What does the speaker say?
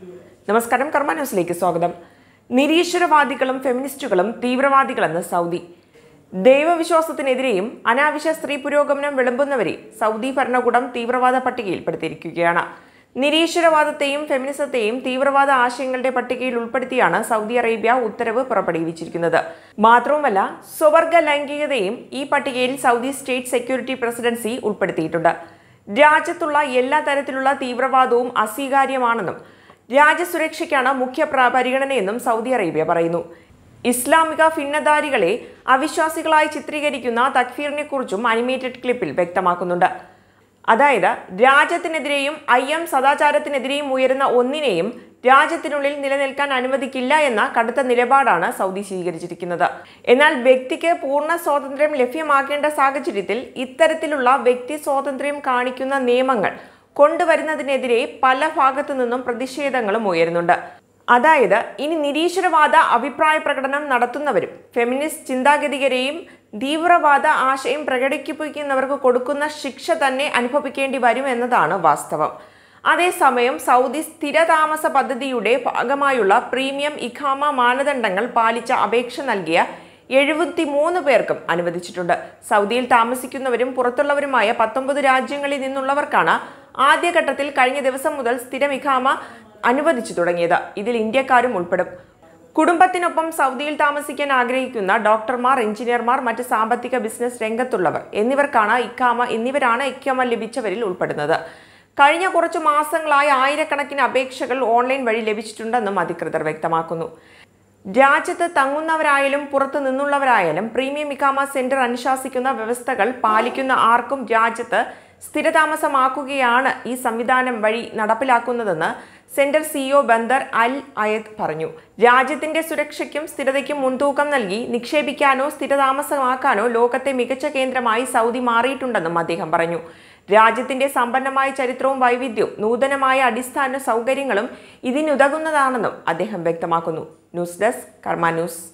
നമസ്കാരം കർമ്മ ന്യൂസിലേക്ക് സ്വാഗതം നിരീശ്വരവാദികളും ഫെമിനിസ്റ്റുകളും തീവ്രവാദികളെന്ന് സൗദി ദൈവവിശ്വാസത്തിനെതിരെയും അനാവശ്യ സ്ത്രീ പുരോഗമനം വിളമ്പുന്നവരെ സൗദി ഭരണകൂടം തീവ്രവാദ പട്ടികയിൽപ്പെടുത്തിയിരിക്കുകയാണ് നിരീശ്വരവാദത്തെയും ഫെമിനിസത്തെയും തീവ്രവാദ ആശയങ്ങളുടെ പട്ടികയിൽ ഉൾപ്പെടുത്തിയാണ് സൗദി അറേബ്യ ഉത്തരവ് പുറപ്പെടുവിച്ചിരിക്കുന്നത് മാത്രവുമല്ല സ്വവർഗ ലൈംഗികതയും ഈ പട്ടികയിൽ സൗദി സ്റ്റേറ്റ് സെക്യൂരിറ്റി പ്രസിഡൻസി ഉൾപ്പെടുത്തിയിട്ടുണ്ട് രാജ്യത്തുള്ള എല്ലാ തരത്തിലുള്ള തീവ്രവാദവും അസ്വീകാര്യമാണെന്നും രാജ്യസുരക്ഷയ്ക്കാണ് മുഖ്യ പ്ര- പരിഗണനയെന്നും സൗദി അറേബ്യ പറയുന്നു ഇസ്ലാമിക ഭിന്നധാരികളെ അവിശ്വാസികളായി ചിത്രീകരിക്കുന്ന തക്ഫീറിനെ കുറിച്ചും അനിമേറ്റഡ് ക്ലിപ്പിൽ വ്യക്തമാക്കുന്നുണ്ട് അതായത് രാജ്യത്തിനെതിരെയും ഐ എം സദാചാരത്തിനെതിരെയും ഉയരുന്ന ഒന്നിനെയും രാജ്യത്തിനുള്ളിൽ നിലനിൽക്കാൻ അനുവദിക്കില്ല എന്ന കടുത്ത നിലപാടാണ് സൗദി സ്വീകരിച്ചിരിക്കുന്നത് എന്നാൽ വ്യക്തിക്ക് പൂർണ്ണ സ്വാതന്ത്ര്യം ലഭ്യമാക്കേണ്ട സാഹചര്യത്തിൽ ഇത്തരത്തിലുള്ള വ്യക്തി സ്വാതന്ത്ര്യം കാണിക്കുന്ന നിയമങ്ങൾ കൊണ്ടുവരുന്നതിനെതിരെ പല ഭാഗത്തു നിന്നും പ്രതിഷേധങ്ങളും ഉയരുന്നുണ്ട് അതായത് ഇനി നിരീശ്വരവാദ അഭിപ്രായ പ്രകടനം നടത്തുന്നവരും ഫെമിനിസ്റ്റ് ചിന്താഗതികരെയും തീവ്രവാദ ആശയം പ്രകടിപ്പിക്കുന്നവർക്ക് കൊടുക്കുന്ന ശിക്ഷ തന്നെ അനുഭവിക്കേണ്ടി വരും എന്നതാണ് വാസ്തവം അതേസമയം സൗദി സ്ഥിരതാമസ പദ്ധതിയുടെ ഭാഗമായുള്ള പ്രീമിയം ഇഖാമ മാനദണ്ഡങ്ങൾ പാലിച്ച അപേക്ഷ നൽകിയ എഴുപത്തിമൂന്ന് പേർക്കും അനുവദിച്ചിട്ടുണ്ട് സൗദിയിൽ താമസിക്കുന്നവരും പുറത്തുള്ളവരുമായ പത്തൊമ്പത് രാജ്യങ്ങളിൽ നിന്നുള്ളവർക്കാണ് ആദ്യഘട്ടത്തിൽ കഴിഞ്ഞ ദിവസം മുതൽ സ്ഥിരം ഇഖാമ അനുവദിച്ചു തുടങ്ങിയത് ഇതിൽ ഇന്ത്യക്കാരും ഉൾപ്പെടും കുടുംബത്തിനൊപ്പം സൗദിയിൽ താമസിക്കാൻ ആഗ്രഹിക്കുന്ന ഡോക്ടർമാർ എഞ്ചിനീയർമാർ മറ്റ് സാമ്പത്തിക ബിസിനസ് രംഗത്തുള്ളവർ എന്നിവർക്കാണ് ഇക്കാമ എന്നിവരാണ് ഇക്കാമ ലഭിച്ചവരിൽ ഉൾപ്പെടുന്നത് കഴിഞ്ഞ കുറച്ചു മാസങ്ങളായി ആയിരക്കണക്കിന് അപേക്ഷകൾ ഓൺലൈൻ വഴി ലഭിച്ചിട്ടുണ്ടെന്നും അധികൃതർ വ്യക്തമാക്കുന്നു രാജ്യത്ത് തങ്ങുന്നവരായാലും പുറത്തു നിന്നുള്ളവരായാലും പ്രീമിയം ഇക്കാമ സെന്റർ അനുശാസിക്കുന്ന വ്യവസ്ഥകൾ പാലിക്കുന്ന ആർക്കും രാജ്യത്ത് സ്ഥിരതാമസമാക്കുകയാണ് ഈ സംവിധാനം വഴി നടപ്പിലാക്കുന്നതെന്ന് centre CEO Bandar Al Ayad പറഞ്ഞു രാജ്യത്തിന്റെ സുരക്ഷയ്ക്കും സ്ഥിരതയ്ക്കും മുൻതൂക്കം നൽകി നിക്ഷേപിക്കാനോ സ്ഥിരതാമസമാക്കാനോ ലോകത്തെ മികച്ച കേന്ദ്രമായി സൗദി മാറിയിട്ടുണ്ടെന്നും അദ്ദേഹം പറഞ്ഞു രാജ്യത്തിന്റെ സമ്പന്നമായ ചരിത്രവും വൈവിധ്യവും നൂതനമായ അടിസ്ഥാന സൗകര്യങ്ങളും ഇതിനുതകുന്നതാണെന്നും അദ്ദേഹം വ്യക്തമാക്കുന്നു ന്യൂസ് ഡെസ്ക് കർമ്മ ന്യൂസ്